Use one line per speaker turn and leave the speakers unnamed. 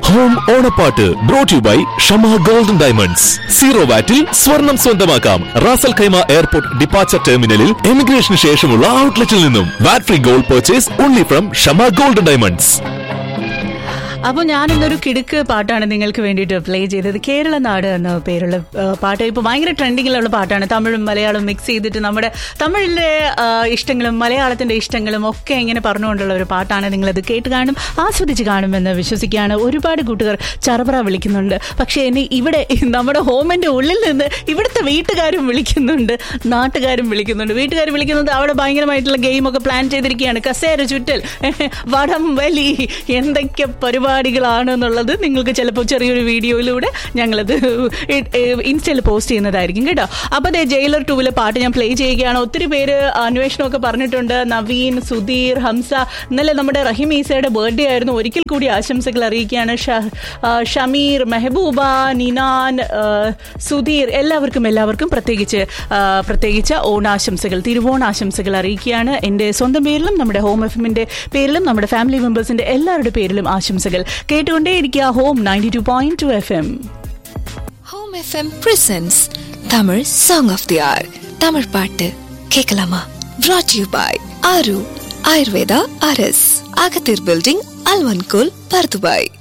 home ഓണപ്പാട്ട് brought you by Shama golden diamonds zero വാറ്റിൽ സ്വർണം സ്വന്തമാക്കാം റാസൽ ഖൈമ എയർപോർട്ട് ഡിപ്പാച്ചർ ടെർമിനലിൽ എമിഗ്രേഷന് ശേഷമുള്ള ഔട്ട്ലെറ്റിൽ നിന്നും VAT free gold purchase only from Shama golden diamonds
അപ്പോൾ ഞാൻ ഇന്നൊരു കിടുക്ക് പാട്ടാണ് നിങ്ങൾക്ക് വേണ്ടിയിട്ട് പ്ലേ ചെയ്തത് കേരള നാട് എന്ന പേരുള്ള ആ, പാട്ട് ഇപ്പോൾ ഭയങ്കര ട്രെൻഡിങ്ങിലുള്ള പാട്ടാണ് തമിഴും മലയാളവും മിക്സ് ചെയ്തിട്ട് നമ്മുടെ തമിഴിലെ ആ, ഇഷ്ടങ്ങളും മലയാളത്തിന്റെ ഇഷ്ടങ്ങളും ഒക്കെ ഇങ്ങനെ പറഞ്ഞുകൊണ്ടുള്ള ഒരു പാട്ടാണ് നിങ്ങളത് കേട്ട് കാണും ആസ്വദിച്ച് കാണുമെന്ന് വിശ്വസിക്കുകയാണ് ഒരുപാട് കൂട്ടുകാർ ചറപറ വിളിക്കുന്നുണ്ട് പക്ഷേ ഇനി ഇവിടെ നമ്മുടെ ഹോമിന്റെ ഉള്ളിൽ നിന്ന് ഇവിടുത്തെ വീട്ടുകാരും വിളിക്കുന്നുണ്ട് നാട്ടുകാരും വിളിക്കുന്നുണ്ട് വീട്ടുകാർ വിളിക്കുന്നത് അവിടെ ഭയങ്കരമായിട്ടുള്ള ഗെയിമൊക്കെ പ്ലാൻ ചെയ്തിരിക്കുകയാണ് കസേര ചുറ്റൽ വടം വലി എന്തൊക്കെ പരിപാടികളാണ് എന്നുള്ളത് നിങ്ങൾക്ക് ചിലപ്പോൾ ചെറിയൊരു വീഡിയോയിലൂടെ ഞങ്ങളത് ഇൻസ്റ്റയിൽ പോസ്റ്റ് ചെയ്യുന്നതായിരിക്കും കേട്ടോ അപ്പോൾ അതേ ജയിലർ ടൂവിലെ പാട്ട് ഞാൻ പ്ലേ ചെയ്യുകയാണ് ഒത്തിരി പേര് അന്വേഷണമൊക്കെ പറഞ്ഞിട്ടുണ്ട് നവീൻ സുധീർ ഹംസ ഇന്നലെ നമ്മുടെ റഹീം ഈസയുടെ ബർത്ത്ഡേ ആയിരുന്നു ഒരിക്കൽ കൂടി ആശംസകൾ അറിയിക്കുകയാണ് ഷ- ആ, ഷമീർ മെഹബൂബ നിനാൻ ആ, സുധീർ എല്ലാവർക്കും എല്ലാവർക്കും പ്രത്യേകിച്ച് ആ, പ്രത്യേകിച്ച് ഓണാശംസകൾ തിരുവോണാശംസകൾ അറിയിക്കുകയാണ് എൻ്റെ സ്വന്തം പേരിലും നമ്മുടെ ഹോം എഫിമിൻ്റെ പേരിലും നമ്മുടെ ഫാമിലി മെമ്പേഴ്സിൻ്റെ എല്ലാവരുടെ പേരിലും ആശംസകൾ കേട്ടുകൊണ്ടേയിരിക്കുക home ninety two point two F M
home FM presents Tamil song of the hour Tamil பாட்டு கேட்கலாமா brought you by Aaru Ayurveda அரஸ் அகத்தீர் பில்டிங் அல்வன்கோல் பர்துபாய்